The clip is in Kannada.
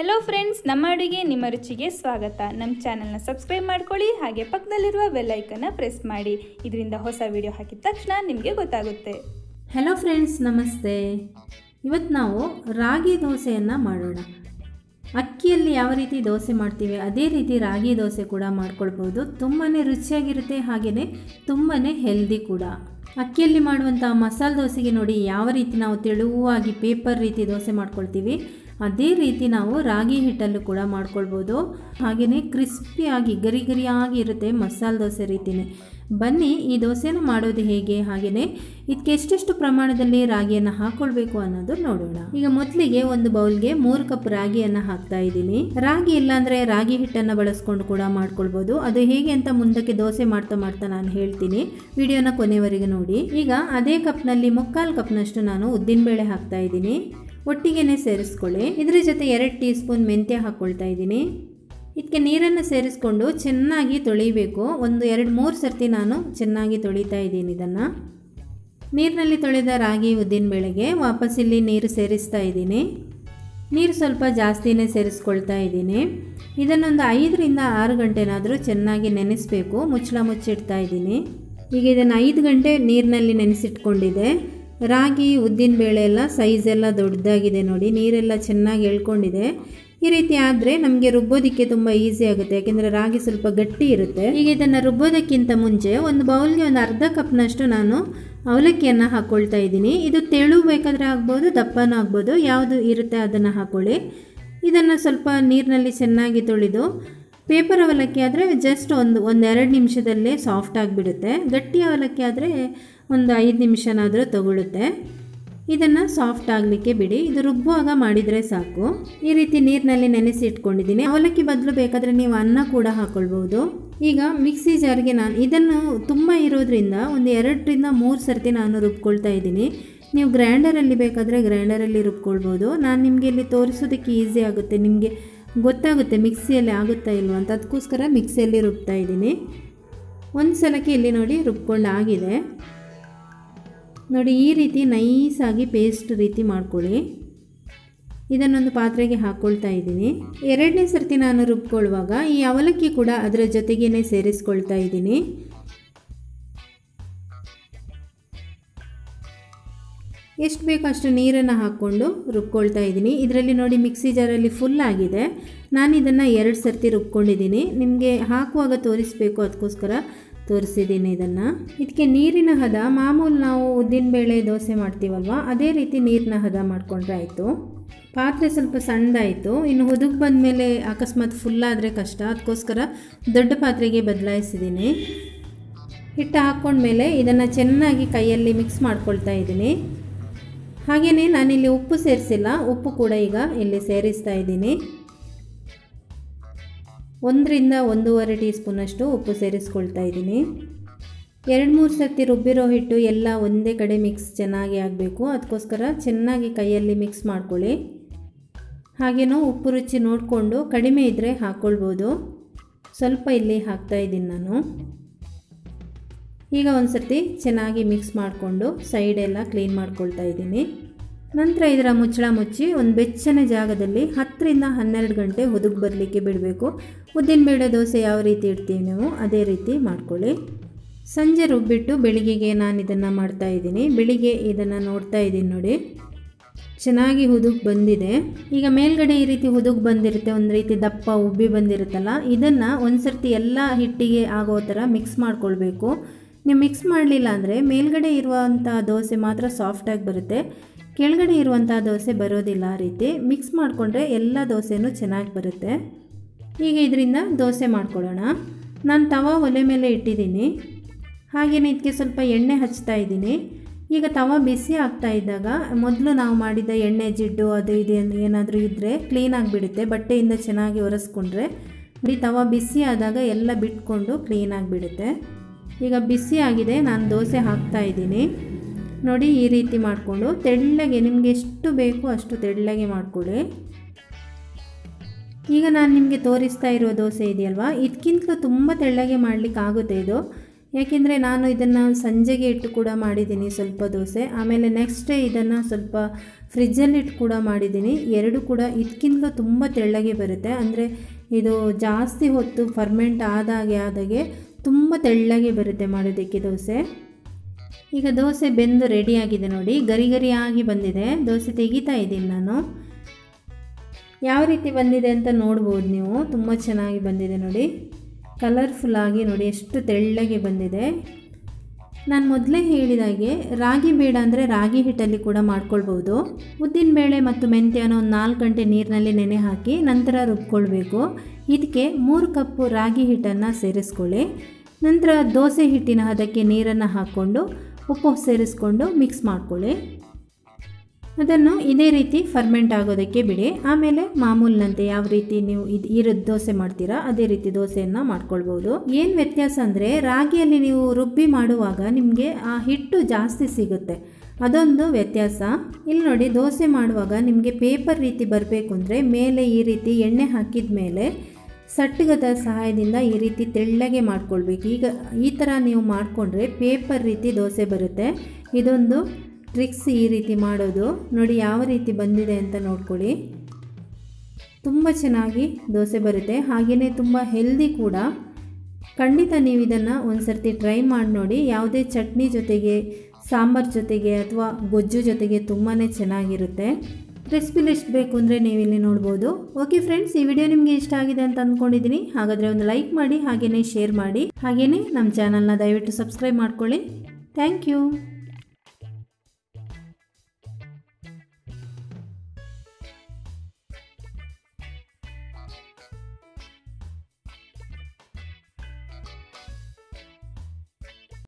ಹೆಲೋ ಫ್ರೆಂಡ್ಸ್ ನಮ್ಮ ಅಡುಗೆ ನಿಮ್ಮ ರುಚಿಗೆ ಸ್ವಾಗತ ನಮ್ಮ ಚಾನಲ್ನ ಸಬ್ಸ್ಕ್ರೈಬ್ ಮಾಡ್ಕೊಳ್ಳಿ ಹಾಗೆ ಪಕ್ಕದಲ್ಲಿರುವ ಬೆಲ್ಲೈಕನ್ನ ಪ್ರೆಸ್ ಮಾಡಿ ಇದರಿಂದ ಹೊಸ ವಿಡಿಯೋ ಹಾಕಿದ ತಕ್ಷಣ ನಿಮಗೆ ಗೊತ್ತಾಗುತ್ತೆ ಹಲೋ ಫ್ರೆಂಡ್ಸ್ ನಮಸ್ತೆ ಇವತ್ತು ನಾವು ರಾಗಿ ದೋಸೆಯನ್ನು ಮಾಡೋಣ ಅಕ್ಕಿಯಲ್ಲಿ ಯಾವ ರೀತಿ ದೋಸೆ ಮಾಡ್ತೀವಿ ಅದೇ ರೀತಿ ರಾಗಿ ದೋಸೆ ಕೂಡ ಮಾಡ್ಕೊಳ್ಬೋದು ತುಂಬಾ ರುಚಿಯಾಗಿರುತ್ತೆ ಹಾಗೆಯೇ ತುಂಬಾ ಹೆಲ್ದಿ ಕೂಡ ಅಕ್ಕಿಯಲ್ಲಿ ಮಾಡುವಂಥ ಮಸಾಲೆ ದೋಸೆಗೆ ನೋಡಿ ಯಾವ ರೀತಿ ನಾವು ತೆಳುವಾಗಿ ಪೇಪರ್ ರೀತಿ ದೋಸೆ ಮಾಡ್ಕೊಳ್ತೀವಿ ಅದೇ ರೀತಿ ನಾವು ರಾಗಿ ಹಿಟ್ಟಲ್ಲೂ ಕೂಡ ಮಾಡ್ಕೊಳ್ಬೋದು ಹಾಗೆಯೇ ಕ್ರಿಸ್ಪಿಯಾಗಿ ಗರಿ ಗರಿಯಾಗಿ ಇರುತ್ತೆ ಮಸಾಲೆ ದೋಸೆ ರೀತಿಯೇ ಬನ್ನಿ ಈ ದೋಸೆನ ಮಾಡೋದು ಹೇಗೆ ಹಾಗೆಯೇ ಇದಕ್ಕೆ ಎಷ್ಟೆಷ್ಟು ಪ್ರಮಾಣದಲ್ಲಿ ರಾಗಿಯನ್ನು ಹಾಕ್ಕೊಳ್ಬೇಕು ಅನ್ನೋದು ನೋಡೋಣ ಈಗ ಮೊದಲಿಗೆ ಒಂದು ಬೌಲ್ಗೆ ಮೂರು ಕಪ್ ರಾಗಿಯನ್ನು ಹಾಕ್ತಾ ಇದ್ದೀನಿ ರಾಗಿ ಇಲ್ಲಾಂದರೆ ರಾಗಿ ಹಿಟ್ಟನ್ನು ಬಳಸ್ಕೊಂಡು ಕೂಡ ಮಾಡ್ಕೊಳ್ಬೋದು ಅದು ಹೇಗೆ ಅಂತ ಮುಂದಕ್ಕೆ ದೋಸೆ ಮಾಡ್ತಾ ಮಾಡ್ತಾ ನಾನು ಹೇಳ್ತೀನಿ ವಿಡಿಯೋನ ಕೊನೆವರೆಗೆ ನೋಡಿ ಈಗ ಅದೇ ಕಪ್ನಲ್ಲಿ ಮುಕ್ಕಾಲು ಕಪ್ನಷ್ಟು ನಾನು ಉದ್ದಿನಬೇಳೆ ಹಾಕ್ತಾ ಇದ್ದೀನಿ ಒಟ್ಟಿಗೆನೆ ಸೇರಿಸ್ಕೊಳ್ಳಿ ಇದ್ರ ಜೊತೆ ಎರಡು ಟೀ ಸ್ಪೂನ್ ಮೆಂತ್ಯ ಹಾಕ್ಕೊಳ್ತಾ ಇದ್ದೀನಿ ಇದಕ್ಕೆ ನೀರನ್ನು ಸೇರಿಸ್ಕೊಂಡು ಚೆನ್ನಾಗಿ ತೊಳಿಬೇಕು ಒಂದು ಎರಡು ಮೂರು ಸರ್ತಿ ನಾನು ಚೆನ್ನಾಗಿ ತೊಳಿತಾ ಇದ್ದೀನಿ ಇದನ್ನು ನೀರಿನಲ್ಲಿ ತೊಳೆದ ರಾಗಿ ಉದ್ದಿನಬೇಳೆಗೆ ವಾಪಸ್ ಇಲ್ಲಿ ನೀರು ಸೇರಿಸ್ತಾ ಇದ್ದೀನಿ ನೀರು ಸ್ವಲ್ಪ ಜಾಸ್ತಿನೇ ಸೇರಿಸ್ಕೊಳ್ತಾ ಇದ್ದೀನಿ ಇದನ್ನೊಂದು ಐದರಿಂದ ಆರು ಗಂಟೆನಾದರೂ ಚೆನ್ನಾಗಿ ನೆನೆಸಬೇಕು ಮುಚ್ಚಳ ಮುಚ್ಚಿಡ್ತಾ ಇದ್ದೀನಿ ಈಗ ಇದನ್ನು ಐದು ಗಂಟೆ ನೀರಿನಲ್ಲಿ ನೆನೆಸಿಟ್ಕೊಂಡಿದೆ ರಾಗಿ ಉದ್ದಿನ ಬೇಳೆ ಎಲ್ಲ ಸೈಜ್ ಎಲ್ಲ ದೊಡ್ಡದಾಗಿದೆ ನೋಡಿ ನೀರೆಲ್ಲ ಚೆನ್ನಾಗಿ ಎಳ್ಕೊಂಡಿದೆ ಈ ರೀತಿ ಆದರೆ ನಮಗೆ ರುಬ್ಬೋದಕ್ಕೆ ತುಂಬ ಈಸಿ ಆಗುತ್ತೆ ಯಾಕೆಂದರೆ ರಾಗಿ ಸ್ವಲ್ಪ ಗಟ್ಟಿ ಇರುತ್ತೆ ಈಗ ಇದನ್ನು ರುಬ್ಬೋದಕ್ಕಿಂತ ಮುಂಚೆ ಒಂದು ಬೌಲ್ಗೆ ಒಂದು ಅರ್ಧ ಕಪ್ನಷ್ಟು ನಾನು ಅವಲಕ್ಕಿಯನ್ನು ಹಾಕ್ಕೊಳ್ತಾ ಇದ್ದೀನಿ ಇದು ತೆಳು ಬೇಕಾದರೆ ಆಗ್ಬೋದು ದಪ್ಪನೂ ಆಗ್ಬೋದು ಯಾವುದು ಇರುತ್ತೆ ಅದನ್ನು ಹಾಕ್ಕೊಳ್ಳಿ ಇದನ್ನು ಸ್ವಲ್ಪ ನೀರಿನಲ್ಲಿ ಚೆನ್ನಾಗಿ ತೊಳೆದು ಪೇಪರ್ ಅವಲಕ್ಕಿ ಆದರೆ ಜಸ್ಟ್ ಒಂದು ಒಂದೆರಡು ನಿಮಿಷದಲ್ಲೇ ಸಾಫ್ಟ್ ಆಗಿಬಿಡುತ್ತೆ ಗಟ್ಟಿ ಅವಲಕ್ಕಿ ಆದರೆ ಒಂದು ಐದು ನಿಮಿಷನಾದರೂ ತಗೊಳ್ಳುತ್ತೆ ಇದನ್ನು ಸಾಫ್ಟ್ ಆಗಲಿಕ್ಕೆ ಬಿಡಿ ಇದು ರುಬ್ಬುವಾಗ ಮಾಡಿದರೆ ಸಾಕು ಈ ರೀತಿ ನೀರಿನಲ್ಲಿ ನೆನೆಸಿ ಇಟ್ಕೊಂಡಿದ್ದೀನಿ ಅವಲಕ್ಕಿ ಬದಲು ಬೇಕಾದರೆ ನೀವು ಅನ್ನ ಕೂಡ ಹಾಕ್ಕೊಳ್ಬೋದು ಈಗ ಮಿಕ್ಸಿ ಜಾರ್ಗೆ ನಾನು ಇದನ್ನು ತುಂಬ ಇರೋದ್ರಿಂದ ಒಂದು ಎರಡರಿಂದ ಮೂರು ಸರ್ತಿ ನಾನು ರುಬ್ಕೊಳ್ತಾ ಇದ್ದೀನಿ ನೀವು ಗ್ರೈಂಡರಲ್ಲಿ ಬೇಕಾದರೆ ಗ್ರೈಂಡರಲ್ಲಿ ರುಬ್ಕೊಳ್ಬೋದು ನಾನು ನಿಮಗೆ ಇಲ್ಲಿ ತೋರಿಸೋದಕ್ಕೆ ಈಸಿ ಆಗುತ್ತೆ ನಿಮಗೆ ಗೊತ್ತಾಗುತ್ತೆ ಮಿಕ್ಸಿಯಲ್ಲಿ ಆಗುತ್ತಾ ಇಲ್ವಾ ಅಂತ ಅದಕ್ಕೋಸ್ಕರ ಮಿಕ್ಸಿಯಲ್ಲಿ ರುಬ್ತಾ ಇದ್ದೀನಿ ಒಂದು ಸಲಕ್ಕೆ ಇಲ್ಲಿ ನೋಡಿ ರುಬ್ಕೊಂಡು ಆಗಿದೆ ನೋಡಿ ಈ ರೀತಿ ನೈಸಾಗಿ ಪೇಸ್ಟ್ ರೀತಿ ಮಾಡ್ಕೊಳ್ಳಿ ಇದನ್ನೊಂದು ಪಾತ್ರೆಗೆ ಹಾಕ್ಕೊಳ್ತಾ ಇದ್ದೀನಿ ಎರಡನೇ ಸರ್ತಿ ನಾನು ರುಬ್ಕೊಳ್ಳುವಾಗ ಈ ಅವಲಕ್ಕಿ ಕೂಡ ಅದರ ಜೊತೆಗೇ ಸೇರಿಸ್ಕೊಳ್ತಾ ಇದ್ದೀನಿ ಎಷ್ಟು ಬೇಕೋ ಅಷ್ಟು ನೀರನ್ನು ಹಾಕ್ಕೊಂಡು ರುಬ್ಕೊಳ್ತಾ ಇದ್ದೀನಿ ಇದರಲ್ಲಿ ನೋಡಿ ಮಿಕ್ಸಿ ಜಾರಲ್ಲಿ ಫುಲ್ ಆಗಿದೆ ನಾನು ಇದನ್ನು ಎರಡು ಸರ್ತಿ ರುಬ್ಕೊಂಡಿದ್ದೀನಿ ನಿಮಗೆ ಹಾಕುವಾಗ ತೋರಿಸಬೇಕು ಅದಕ್ಕೋಸ್ಕರ ತೋರಿಸಿದ್ದೀನಿ ಇದನ್ನು ಇದಕ್ಕೆ ನೀರಿನ ಹದ ಮಾಮೂಲು ನಾವು ಉದ್ದಿನಬೇಳೆ ದೋಸೆ ಮಾಡ್ತೀವಲ್ವ ಅದೇ ರೀತಿ ನೀರಿನ ಹದ ಮಾಡಿಕೊಂಡ್ರೆ ಆಯಿತು ಪಾತ್ರೆ ಸ್ವಲ್ಪ ಸಣ್ಣದಾಯಿತು ಇನ್ನು ಹುದುಗ್ ಬಂದಮೇಲೆ ಅಕಸ್ಮಾತ್ ಫುಲ್ಲಾದರೆ ಕಷ್ಟ ಅದಕ್ಕೋಸ್ಕರ ದೊಡ್ಡ ಪಾತ್ರೆಗೆ ಬದಲಾಯಿಸಿದ್ದೀನಿ ಹಿಟ್ಟು ಹಾಕ್ಕೊಂಡ್ಮೇಲೆ ಇದನ್ನು ಚೆನ್ನಾಗಿ ಕೈಯಲ್ಲಿ ಮಿಕ್ಸ್ ಮಾಡ್ಕೊಳ್ತಾ ಇದ್ದೀನಿ ಹಾಗೆಯೇ ನಾನಿಲ್ಲಿ ಉಪ್ಪು ಸೇರಿಸಿಲ್ಲ ಉಪ್ಪು ಕೂಡ ಈಗ ಇಲ್ಲಿ ಸೇರಿಸ್ತಾ ಇದ್ದೀನಿ ಒಂದರಿಂದ ಒಂದೂವರೆ ಟೀ ಸ್ಪೂನಷ್ಟು ಉಪ್ಪು ಸೇರಿಸ್ಕೊಳ್ತಾ ಇದ್ದೀನಿ ಎರಡು ಮೂರು ಸರ್ತಿ ರುಬ್ಬಿರೋ ಹಿಟ್ಟು ಎಲ್ಲ ಒಂದೇ ಕಡೆ ಮಿಕ್ಸ್ ಚೆನ್ನಾಗಿ ಆಗಬೇಕು ಅದಕ್ಕೋಸ್ಕರ ಚೆನ್ನಾಗಿ ಕೈಯಲ್ಲಿ ಮಿಕ್ಸ್ ಮಾಡ್ಕೊಳ್ಳಿ ಹಾಗೇನೋ ಉಪ್ಪು ರುಚಿ ನೋಡಿಕೊಂಡು ಕಡಿಮೆ ಇದ್ದರೆ ಹಾಕ್ಕೊಳ್ಬೋದು ಸ್ವಲ್ಪ ಇಲ್ಲಿ ಹಾಕ್ತಾ ಇದ್ದೀನಿ ನಾನು ಈಗ ಒಂದು ಸರ್ತಿ ಚೆನ್ನಾಗಿ ಮಿಕ್ಸ್ ಮಾಡಿಕೊಂಡು ಸೈಡೆಲ್ಲ ಕ್ಲೀನ್ ಮಾಡ್ಕೊಳ್ತಾ ಇದ್ದೀನಿ ನಂತರ ಇದರ ಮುಚ್ಚಳ ಮುಚ್ಚಿ ಒಂದು ಬೆಚ್ಚನೆ ಜಾಗದಲ್ಲಿ ಹತ್ತರಿಂದ ಹನ್ನೆರಡು ಗಂಟೆ ಹುದುಗ್ ಬರಲಿಕ್ಕೆ ಬಿಡಬೇಕು ಉದ್ದಿನಬೇಳೆ ದೋಸೆ ಯಾವ ರೀತಿ ಇಡ್ತೀವಿ ನೀವು ಅದೇ ರೀತಿ ಮಾಡ್ಕೊಳ್ಳಿ ಸಂಜೆ ರುಬ್ಬಿಟ್ಟು ಬೆಳಿಗ್ಗೆಗೆ ನಾನು ಇದನ್ನು ಮಾಡ್ತಾ ಇದ್ದೀನಿ ಬೆಳಿಗ್ಗೆ ಇದನ್ನು ನೋಡ್ತಾ ಇದ್ದೀನಿ ನೋಡಿ ಚೆನ್ನಾಗಿ ಹುದುಗ್ ಬಂದಿದೆ ಈಗ ಮೇಲ್ಗಡೆ ಈ ರೀತಿ ಹುದುಗ್ ಬಂದಿರುತ್ತೆ ಒಂದು ರೀತಿ ದಪ್ಪ ಉಬ್ಬಿ ಬಂದಿರುತ್ತಲ್ಲ ಇದನ್ನು ಒಂದು ಸರ್ತಿ ಎಲ್ಲ ಹಿಟ್ಟಿಗೆ ಆಗೋ ಥರ ಮಿಕ್ಸ್ ಮಾಡ್ಕೊಳ್ಬೇಕು ನೀವು ಮಿಕ್ಸ್ ಮಾಡಲಿಲ್ಲ ಅಂದರೆ ಮೇಲ್ಗಡೆ ಇರುವಂಥ ದೋಸೆ ಮಾತ್ರ ಸಾಫ್ಟಾಗಿ ಬರುತ್ತೆ ಕೆಳಗಡೆ ಇರುವಂಥ ದೋಸೆ ಬರೋದಿಲ್ಲ ಆ ರೀತಿ ಮಿಕ್ಸ್ ಮಾಡಿಕೊಂಡ್ರೆ ಎಲ್ಲ ದೋಸೆನೂ ಚೆನ್ನಾಗಿ ಬರುತ್ತೆ ಈಗ ಇದರಿಂದ ದೋಸೆ ಮಾಡ್ಕೊಳ್ಳೋಣ ನಾನು ತವಾ ಒಲೆ ಮೇಲೆ ಇಟ್ಟಿದ್ದೀನಿ ಹಾಗೆಯೇ ಇದಕ್ಕೆ ಸ್ವಲ್ಪ ಎಣ್ಣೆ ಹಚ್ತಾ ಇದ್ದೀನಿ ಈಗ ತವ ಬಿಸಿ ಆಗ್ತಾ ಇದ್ದಾಗ ಮೊದಲು ನಾವು ಮಾಡಿದ ಎಣ್ಣೆ ಜಿಡ್ಡು ಅದು ಇದು ಏನಾದರೂ ಇದ್ದರೆ ಕ್ಲೀನ್ ಆಗಿಬಿಡುತ್ತೆ ಬಟ್ಟೆಯಿಂದ ಚೆನ್ನಾಗಿ ಒರೆಸ್ಕೊಂಡ್ರೆ ಈ ತವ ಬಿಸಿ ಆದಾಗ ಎಲ್ಲ ಬಿಟ್ಕೊಂಡು ಕ್ಲೀನ್ ಆಗಿಬಿಡುತ್ತೆ ಈಗ ಬಿಸಿ ಆಗಿದೆ ನಾನು ದೋಸೆ ಹಾಕ್ತಾ ಇದ್ದೀನಿ ನೋಡಿ ಈ ರೀತಿ ಮಾಡಿಕೊಂಡು ತೆಳ್ಳಗೆ ನಿಮಗೆ ಎಷ್ಟು ಬೇಕು ಅಷ್ಟು ತೆಳ್ಳಗೆ ಮಾಡಿಕೊಡಿ ಈಗ ನಾನು ನಿಮಗೆ ತೋರಿಸ್ತಾ ಇರೋ ದೋಸೆ ಇದೆಯಲ್ವಾ ಇದಕ್ಕಿಂತಲೂ ತುಂಬ ತೆಳ್ಳಗೆ ಮಾಡಲಿಕ್ಕೆ ಆಗುತ್ತೆ ಇದು ಯಾಕೆಂದರೆ ನಾನು ಇದನ್ನು ಸಂಜೆಗೆ ಇಟ್ಟು ಕೂಡ ಮಾಡಿದ್ದೀನಿ ಸ್ವಲ್ಪ ದೋಸೆ ಆಮೇಲೆ ನೆಕ್ಸ್ಟ್ ಡೇ ಇದನ್ನು ಸ್ವಲ್ಪ ಫ್ರಿಜ್ಜಲ್ಲಿ ಇಟ್ಟು ಕೂಡ ಮಾಡಿದ್ದೀನಿ ಎರಡು ಕೂಡ ಇದಕ್ಕಿಂತಲೂ ತುಂಬ ತೆಳ್ಳಗೆ ಬರುತ್ತೆ ಅಂದರೆ ಇದು ಜಾಸ್ತಿ ಹೊತ್ತು ಫರ್ಮೆಂಟ್ ಆದಾಗೆ ಆದಾಗೆ ತುಂಬ ತೆಳ್ಳಗೆ ಬರುತ್ತೆ ಮಾಡೋದಕ್ಕೆ ದೋಸೆ ಈಗ ದೋಸೆ ಬೆಂದು ರೆಡಿಯಾಗಿದೆ ನೋಡಿ ಗರಿ ಗರಿಯಾಗಿ ಬಂದಿದೆ ದೋಸೆ ತೆಗಿತಾ ಇದ್ದೀನಿ ನಾನು ಯಾವ ರೀತಿ ಬಂದಿದೆ ಅಂತ ನೋಡ್ಬೋದು ನೀವು ತುಂಬ ಚೆನ್ನಾಗಿ ಬಂದಿದೆ ನೋಡಿ ಕಲರ್ಫುಲ್ಲಾಗಿ ನೋಡಿ ಎಷ್ಟು ತೆಳ್ಳಗೆ ಬಂದಿದೆ ನಾನು ಮೊದಲೇ ಹೇಳಿದಾಗೆ ರಾಗಿ ಬೇಡ ಅಂದರೆ ರಾಗಿ ಹಿಟ್ಟಲ್ಲಿ ಕೂಡ ಮಾಡ್ಕೊಳ್ಬೋದು ಉದ್ದಿನಬೇಳೆ ಮತ್ತು ಮೆಂತ್ಯನ ಒಂದು ನಾಲ್ಕು ಗಂಟೆ ನೀರಿನಲ್ಲಿ ನೆನೆ ಹಾಕಿ ನಂತರ ರುಬ್ಕೊಳ್ಬೇಕು ಇದಕ್ಕೆ ಮೂರು ಕಪ್ಪು ರಾಗಿ ಹಿಟ್ಟನ್ನು ಸೇರಿಸ್ಕೊಳ್ಳಿ ನಂತರ ದೋಸೆ ಹಿಟ್ಟಿನ ಹದಕ್ಕೆ ನೀರನ್ನು ಹಾಕ್ಕೊಂಡು ಉಪ್ಪು ಸೇರಿಸ್ಕೊಂಡು ಮಿಕ್ಸ್ ಮಾಡ್ಕೊಳ್ಳಿ ಅದನ್ನು ಇದೇ ರೀತಿ ಫರ್ಮೆಂಟ್ ಆಗೋದಕ್ಕೆ ಬಿಡಿ ಆಮೇಲೆ ಮಾಮೂಲಿನಂತೆ ಯಾವ ರೀತಿ ನೀವು ಇದು ಈರದ ದೋಸೆ ಮಾಡ್ತೀರಾ ಅದೇ ರೀತಿ ದೋಸೆಯನ್ನು ಮಾಡ್ಕೊಳ್ಬೋದು ಏನು ವ್ಯತ್ಯಾಸ ಅಂದರೆ ರಾಗಿಯಲ್ಲಿ ನೀವು ರುಬ್ಬಿ ಮಾಡುವಾಗ ನಿಮಗೆ ಆ ಹಿಟ್ಟು ಜಾಸ್ತಿ ಸಿಗುತ್ತೆ ಅದೊಂದು ವ್ಯತ್ಯಾಸ ಇಲ್ಲಿ ನೋಡಿ ದೋಸೆ ಮಾಡುವಾಗ ನಿಮಗೆ ಪೇಪರ್ ರೀತಿ ಬರಬೇಕು ಅಂದರೆ ಮೇಲೆ ಈ ರೀತಿ ಎಣ್ಣೆ ಹಾಕಿದ ಮೇಲೆ ಸಟ್ಟಗದ ಸಹಾಯದಿಂದ ಈ ರೀತಿ ತೆಳ್ಳಗೆ ಮಾಡ್ಕೊಳ್ಬೇಕು ಈಗ ಈ ಥರ ನೀವು ಮಾಡಿಕೊಂಡ್ರೆ ಪೇಪರ್ ರೀತಿ ದೋಸೆ ಬರುತ್ತೆ ಇದೊಂದು ಟ್ರಿಕ್ಸ್ ಈ ರೀತಿ ಮಾಡೋದು ನೋಡಿ ಯಾವ ರೀತಿ ಬಂದಿದೆ ಅಂತ ನೋಡ್ಕೊಳ್ಳಿ ತುಂಬ ಚೆನ್ನಾಗಿ ದೋಸೆ ಬರುತ್ತೆ ಹಾಗೆಯೇ ತುಂಬ ಹೆಲ್ದಿ ಕೂಡ ಖಂಡಿತ ನೀವು ಇದನ್ನು ಒಂದು ಸರ್ತಿ ಟ್ರೈ ಮಾಡಿ ನೋಡಿ ಯಾವುದೇ ಚಟ್ನಿ ಜೊತೆಗೆ ಸಾಂಬಾರ್ ಜೊತೆಗೆ ಅಥವಾ ಗೊಜ್ಜು ಜೊತೆಗೆ ತುಂಬಾ ಚೆನ್ನಾಗಿರುತ್ತೆ ರೆಸಿಪಿ ಲಿಸ್ಟ್ ಬೇಕು ಅಂದರೆ ನೀವು ಇಲ್ಲಿ ನೋಡ್ಬೋದು ಓಕೆ ಫ್ರೆಂಡ್ಸ್ ಈ ವಿಡಿಯೋ ನಿಮಗೆ ಇಷ್ಟ ಆಗಿದೆ ಅಂತ ಅಂದ್ಕೊಂಡಿದ್ದೀನಿ ಹಾಗಾದರೆ ಒಂದು ಲೈಕ್ ಮಾಡಿ ಹಾಗೆಯೇ ಶೇರ್ ಮಾಡಿ ಹಾಗೆಯೇ ನಮ್ಮ ಚಾನಲ್ನ ದಯವಿಟ್ಟು ಸಬ್ಸ್ಕ್ರೈಬ್ ಮಾಡ್ಕೊಳ್ಳಿ ಥ್ಯಾಂಕ್ ಯು